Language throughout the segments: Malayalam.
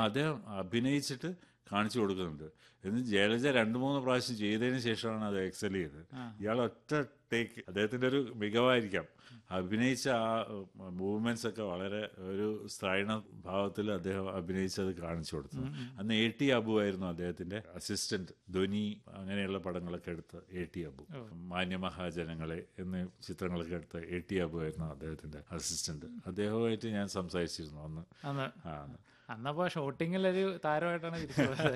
അദ്ദേഹം അഭിനയിച്ചിട്ട് കാണിച്ചു കൊടുക്കുന്നുണ്ട് എന്ന് ജയലജ രണ്ട് മൂന്ന് പ്രാവശ്യം ചെയ്തതിന് ശേഷമാണ് അത് എക്സൽ ചെയ്തത് ഇയാൾ ഒറ്റ ടേക്ക് അദ്ദേഹത്തിന്റെ ഒരു മികവായിരിക്കാം അഭിനയിച്ച ആ മൂവ്മെന്റ്സ് ഒക്കെ വളരെ ഒരു സ്ത്രൈണ ഭാവത്തിൽ അദ്ദേഹം അഭിനയിച്ചത് കാണിച്ചു കൊടുത്തു അന്ന് എ ടി അബു ആയിരുന്നു അദ്ദേഹത്തിന്റെ അസിസ്റ്റന്റ് ധ്വനി അങ്ങനെയുള്ള പടങ്ങളൊക്കെ എടുത്ത് എ ടി അബു മാന്യമഹാജനങ്ങളെ എന്നീ ചിത്രങ്ങളൊക്കെ എടുത്ത് എ ടി അബു ആയിരുന്നു അദ്ദേഹത്തിന്റെ അസിസ്റ്റന്റ് അദ്ദേഹവുമായിട്ട് ഞാൻ സംസാരിച്ചിരുന്നു അന്ന് അന്ന് ആ അന്നപ്പോ ഷൂട്ടിങ്ങിൽ ഒരു താരമായിട്ടാണ് തിരിച്ചു പോയത്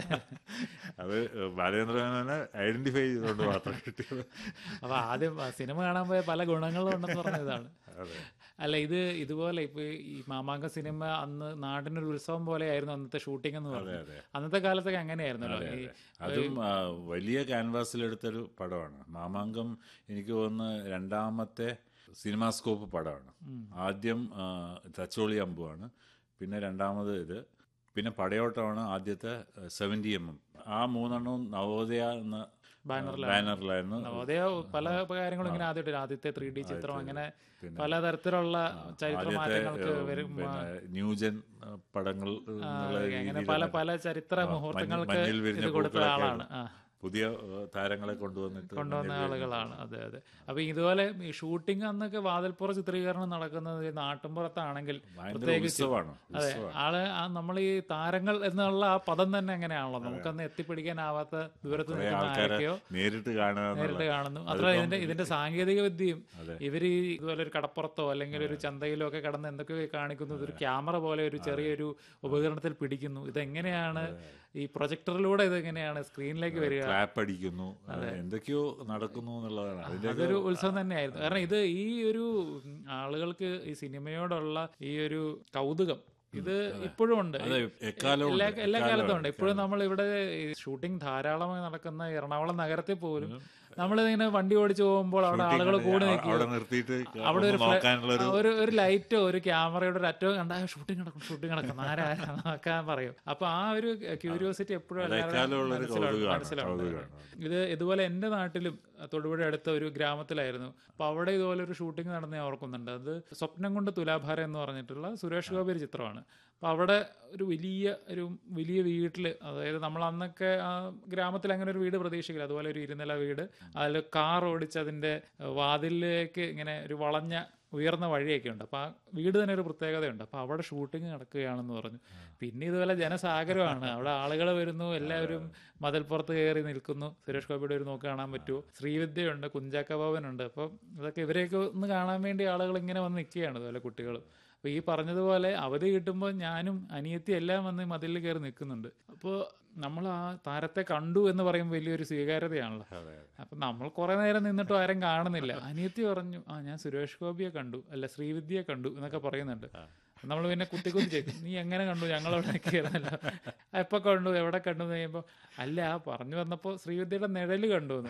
അത് ബാലചന്ദ്രനെ ഐഡന്റിഫൈ ചെയ്തുകൊണ്ട് മാത്രം കിട്ടിയത് അപ്പൊ ആദ്യം സിനിമ കാണാൻ പോയ പല ഗുണങ്ങളും ഉണ്ടെന്ന് പറഞ്ഞതാണ് അതെ അല്ല ഇത് ഇതുപോലെ ഇപ്പൊ ഈ മാമാങ്ക സിനിമ അന്ന് നാടിനൊരു ഉത്സവം പോലെയായിരുന്നു അന്നത്തെ ഷൂട്ടിംഗ് എന്ന് പറഞ്ഞത് അതെ. അന്നത്തെ കാലത്തൊക്കെ അങ്ങനെയായിരുന്നല്ലോ ഈ അതും ആ, വലിയ ക്യാൻവാസിലെടുത്തൊരു പടമാണ് മാമാങ്കം എനിക്ക് തോന്നുന്നു രണ്ടാമത്തെ സിനിമാസ്കോപ്പ് പടമാണ് ആദ്യം ആ, തച്ചോളി അമ്പുമാണ് പിന്നെ രണ്ടാമത് ഇത് പിന്നെ പടയോട്ടമാണ് ആദ്യത്തെ സെവൻറ്റി എം എം ആ മൂന്നെണ്ണവും നവോദയ എന്ന ബാനറിലായിരുന്നു നവോദയ പല കാര്യങ്ങളും ഇങ്ങനെ ആദ്യമായിട്ട് ആദ്യത്തെ ത്രീ ഡി ചിത്രം അങ്ങനെ പലതരത്തിലുള്ള ചരിത്ര മാറ്റങ്ങൾക്ക് വരും പിന്നെ ന്യൂജൻ ആ, പടങ്ങൾ എന്നുള്ള അങ്ങനെ രീതിയിൽ പല പല ചരിത്ര മുഹൂർത്തങ്ങൾക്ക് മഞ്ഞിൽ വിരിഞ്ഞ ഇത് കൊടുത്ത പൂക്കളൊക്കെ ആളാണ് ആ പുതിയ ആ, താരങ്ങളെ കൊണ്ടുവന്നിട്ട് കൊണ്ടുവന്ന ആളുകളാണ് അതെ അതെ അപ്പൊ ഇതുപോലെ ഈ ഷൂട്ടിംഗ് അന്നൊക്കെ വാതിൽപ്പുറ ചിത്രീകരണം നടക്കുന്നത് ഈ നാട്ടിൻപുറത്താണെങ്കിൽ ഭയങ്കര ഉത്സവമാണ് അതെ ആള് നമ്മൾ ഈ താരങ്ങൾ എന്നുള്ള ആ പദം തന്നെ എങ്ങനെയാണല്ലോ നമുക്കന്ന് എത്തിപ്പിടിക്കാനാവാത്ത ദൂരത്ത് നിൽക്കുന്ന ആൾക്കാരെ ആരൊക്കെയോ നേരിട്ട് കാണുക എന്നുള്ള നേരിട്ട് കാണുന്നു അത്ര ഇതിന്റെ ഇതിന്റെ സാങ്കേതിക വിദ്യയും ഇവര് ഈ ഇതുപോലെ ഒരു കടപ്പുറത്തോ അല്ലെങ്കിൽ ഒരു ചന്തയിലോ ഒക്കെ കടന്ന് എന്തൊക്കെയോ കാണിക്കുന്നത് ഒരു ക്യാമറ പോലെ ഒരു ചെറിയൊരു ഉപകരണത്തിൽ പിടിക്കുന്നു ഇതെങ്ങനെയാണ് ഈ പ്രൊജക്ടറിലൂടെ ഇതെങ്ങനെയാണ് സ്ക്രീനിലേക്ക് വരിക ക്ലാപ്പ് അടിക്കുന്നു എന്തൊക്കെയോ നടക്കുന്നു എന്നുള്ളതാണ് അതിന്റെ അതൊരു ഉത്സവം തന്നെയായിരുന്നു കാരണം ഇത് ഈ ഒരു ഉം, ആളുകൾക്ക് ഈ സിനിമയോടുള്ള ഈ ഒരു കൗതുകം ഇത് ഇപ്പോഴും ഉണ്ട് അതെ എക്കാലവും എല്ലാ ഉണ്ട്. എല്ലാ എക്കാലവും കാലത്തും ഉണ്ട്. ഉണ്ട് ഇപ്പോഴും നമ്മൾ ഇവിടെ ഷൂട്ടിംഗ് ധാരാളമായി നടക്കുന്ന എറണാകുളം നഗരത്തിൽ പോലും നമ്മളിങ്ങനെ വണ്ടി ഓടിച്ചു പോകുമ്പോൾ അവിടെ ആളുകൾ കൂടി അവിടെ- നിൽക്കുക അവിടെ നിർത്തിയിട്ട് അവിടെ ഒരു ഒന്ന് നോക്കാനുള്ള ഒരു ഒരു ഒരു ലൈറ്റോ ഒരു ക്യാമറയുടെ ഒരു അറ്റോ കണ്ടാൽ ഷൂട്ടിംഗ് നടക്കും ഷൂട്ടിംഗ് നടക്കും ആരാ നോക്കാൻ പറയും അപ്പൊ ആ ഒരു ക്യൂരിയോസിറ്റി എപ്പോഴും എല്ലാവരുടെയും എക്കാലമുള്ള ഒരു മനസ്സിലുണ്ട് കൗതുകമാണ് മനസ്സിലുണ്ട് കൗതുകമാണ് ഇത് ഇതുപോലെ എൻ്റെ നാട്ടിലും തൊടുപുഴ അടുത്ത ഒരു ഗ്രാമത്തിലായിരുന്നു അപ്പൊ അവിടെ ഇതുപോലെ ഒരു ഷൂട്ടിംഗ് നടന്ന ഞാൻ ഓർക്കുന്നുണ്ട് അത് സ്വപ്നം കൊണ്ട് തുലാഭാരം എന്ന് പറഞ്ഞിട്ടുള്ള സുരേഷ് ഗോപി ഒരു ചിത്രമാണ് അപ്പൊ അവിടെ ഒരു വലിയ ഒരു വലിയ വീട്ടിൽ അതായത് നമ്മൾ അന്നൊക്കെ ആ ഗ്രാമത്തിൽ അങ്ങനെ ഒരു വീട് പ്രതീക്ഷിക്കില്ല അതുപോലെ ഒരു ഇരുനില വീട് അതിൽ കാർ ഓടിച്ച് അതിന്റെ വാതിലിലേക്ക് ഇങ്ങനെ ഒരു വളഞ്ഞ ഉയർന്ന വഴിയൊക്കെ ഉണ്ട് അപ്പോൾ ആ വീട് തന്നെ ഒരു പ്രത്യേകതയുണ്ട് അപ്പോൾ അവിടെ ഷൂട്ടിംഗ് നടക്കുകയാണെന്ന് പറഞ്ഞു പിന്നെ ഇതുപോലെ ജനസാഗരമാണ് അവിടെ ആളുകൾ വരുന്നു എല്ലാവരും മതിൽപ്പുറത്ത് കയറി നിൽക്കുന്നു സുരേഷ് ഗോപിയുടെ ഒരു നോക്ക് കാണാൻ പറ്റുമോ ശ്രീവിദ്യയുണ്ട് കുഞ്ചാക്ക ഭവനുണ്ട് അപ്പം ഇതൊക്കെ ഇവരെയൊക്കെ ഒന്ന് കാണാൻ വേണ്ടി ആളുകൾ ഇങ്ങനെ വന്ന് നിൽക്കുകയാണ് ഇതുപോലെ കുട്ടികൾ അപ്പോൾ ഈ പറഞ്ഞതുപോലെ അവധി കിട്ടുമ്പോൾ ഞാനും അനിയത്തി എല്ലാം വന്ന് മതിലിൽ കയറി നിൽക്കുന്നുണ്ട് അപ്പോൾ നമ്മൾ ആ താരത്തെ കണ്ടു എന്ന് പറയുമ്പോൾ വലിയൊരു സ്വീകാര്യതയാണല്ലോ അപ്പം നമ്മൾ കുറെ നേരം നിന്നിട്ടും ആരും കാണുന്നില്ല അനിയത്തി പറഞ്ഞു ആ ഞാൻ സുരേഷ് ഗോപിയെ കണ്ടു അല്ല ശ്രീവിദ്യയെ കണ്ടു എന്നൊക്കെ പറയുന്നുണ്ട് നമ്മൾ പിന്നെ കുത്തി കുത്തി ചോദിക്കും നീ എങ്ങനെ കണ്ടു ഞങ്ങൾ അവിടെ കയറുന്നില്ല എപ്പോൾ കണ്ടു എവിടെ കണ്ടു എന്ന് കഴിയുമ്പോൾ അല്ല പറഞ്ഞു വന്നപ്പോൾ ശ്രീവിദ്യയുടെ നിഴല് കണ്ടു എന്ന്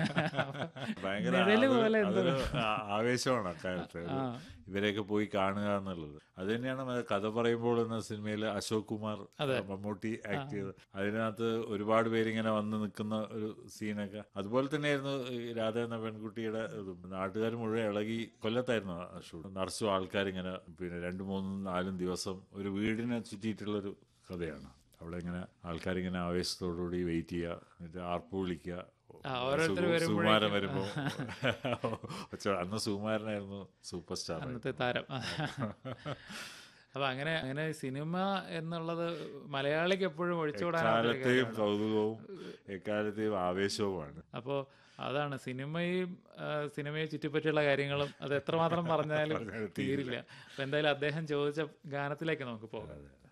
ഭയങ്കര നിഴല് അത് പോലെ എന്തോ അതൊരു ആ- ആവേശമാണ് അക്കാലത്ത് ഒരു ഇവരെയൊക്കെ പോയി കാണുക എന്നുള്ളത് അത് തന്നെയാണ് മ- കഥ പറയുമ്പോൾ എന്ന സിനിമയിൽ അശോക് കുമാർ മമ്മൂട്ടി ആക്ട് ചെയ്തത് അതിനകത്ത് ഒരുപാട് പേരിങ്ങനെ വന്ന് നിൽക്കുന്ന ഒരു സീനൊക്കെ അതുപോലെ തന്നെയായിരുന്നു ഈ രാധ എന്ന പെൺകുട്ടിയുടെ ഇതും. നാട്ടുകാർ മുഴുവൻ ഇളകി കൊല്ലത്തായിരുന്നു ആ ഷൂട്ട് നർസും ആൾക്കാരിങ്ങനെ പിന്നെ രണ്ടു മൂന്നും നാലും ദിവസം ഒരു വീടിനെ ചുറ്റിയിട്ടുള്ളൊരു കഥയാണ് അവിടെ ഇങ്ങനെ ആൾക്കാരിങ്ങനെ ആവേശത്തോടുകൂടി വെയിറ്റ് ചെയ്യുക എന്നിട്ട് ആർപ്പ് വിളിക്കുക ആ, ഓരോരുത്തർ സുകു- വരുമ്പോഴേക്കും സുകുമാരൻ വരുമ്പോ ഒച്ച- അന്ന് സുകുമാരനായിരുന്നു സൂപ്പർ സ്റ്റാർ അന്നത്തെ താരം അപ്പൊ അങ്ങനെ അങ്ങനെ സിനിമ എന്നുള്ളത് മലയാളിക്ക് എപ്പോഴും ഒഴിച്ചുകൂടാനാത്ത എക്കാലത്തെയും കൗതുകവും എക്കാലത്തെയും ആവേശവുമാണ് അപ്പോൾ അതാണ് സിനിമയും ആ, സിനിമയെ ചുറ്റിപ്പറ്റിയുള്ള കാര്യങ്ങളും അത് എത്രമാത്രം പറഞ്ഞാലും തീരില്ല അപ്പൊ എന്തായാലും അദ്ദേഹം ചോദിച്ച ഗാനത്തിലേക്ക് നമുക്ക് പോകാം